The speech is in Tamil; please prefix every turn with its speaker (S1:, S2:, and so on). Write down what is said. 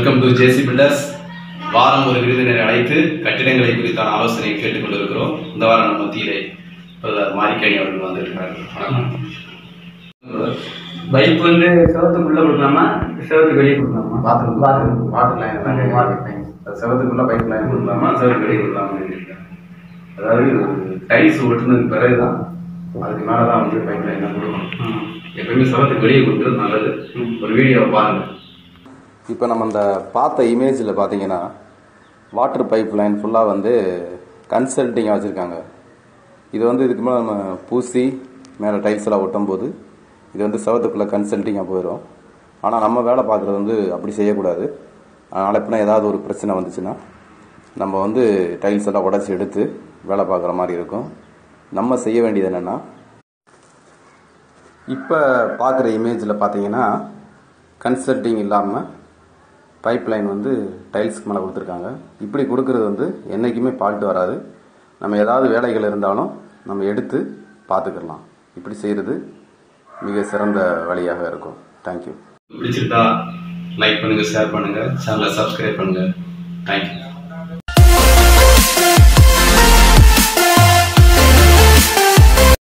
S1: வெல்கம் டு ஜேசி பில்டர்ஸ் வாரம் ஒரு விருந்தினரை அழைத்து கட்டிடங்களை குறித்தான ஆலோசனை கேட்டுக்கொண்டிருக்கிறோம் இந்த வாரம் நம்ம மத்தியிலே பிரதர் மாரிக்கணி அவர்கள் வந்திருக்கிறார்கள் வணக்கம்.
S2: பைப் வந்து செவத்துக்குள்ள கொடுக்கலாமா செவத்துக்கு வெளியே கொடுக்கலாமா
S1: பாத்ரூம்
S2: பாத்ரூம்
S1: வாட்டர் லைன் எல்லாம்
S2: வாட்டர் லைன்.
S1: அது செவத்துக்குள்ள பைப் லைன் கொடுக்கலாமா செவத்துக்கு வெளியே கொடுக்கலாமா இருக்கேன் அதாவது டைல்ஸ் ஒட்டுனதுக்கு பிறகு தான் அதுக்கு மேலே தான் வந்து பைப் லைன் கொடுக்கணும் எப்பயுமே செவத்துக்கு வெளியே கொடுக்குறது நல்லது ஒரு வீடியோவை பாருங்க
S3: இப்போ நம்ம அந்த பார்த்த இமேஜில் பார்த்தீங்கன்னா வாட்டர் பைப் லைன் ஃபுல்லாக வந்து கன்சல்ட்டிங்காக வச்சுருக்காங்க இது வந்து இதுக்கு மேலே நம்ம பூசி மேலே டைல்ஸ் எல்லாம் ஒட்டும் போது இது வந்து செவத்துக்குள்ளே கன்சல்ட்டிங்காக போயிடும் ஆனால் நம்ம வேலை பார்க்குறது வந்து அப்படி செய்யக்கூடாது நாளைப்பினா ஏதாவது ஒரு பிரச்சனை வந்துச்சுன்னா நம்ம வந்து டைல்ஸ் எல்லாம் உடச்சி எடுத்து வேலை பார்க்குற மாதிரி இருக்கும் நம்ம செய்ய வேண்டியது என்னென்னா இப்போ பார்க்குற இமேஜில் பார்த்தீங்கன்னா கன்சல்ட்டிங் இல்லாமல் பைப் லைன் வந்து டைல்ஸ்க்கு மேலே கொடுத்துருக்காங்க இப்படி கொடுக்கறது வந்து என்றைக்குமே ஃபால்ட் வராது நம்ம ஏதாவது வேலைகள் இருந்தாலும் நம்ம எடுத்து பார்த்துக்கலாம் இப்படி செய்கிறது மிக சிறந்த வழியாக இருக்கும் தேங்க்யூ
S1: பிடிச்சிருந்தா லைக் பண்ணுங்க ஷேர் பண்ணுங்க சேனலை சப்ஸ்கிரைப் பண்ணுங்க தேங்க்யூ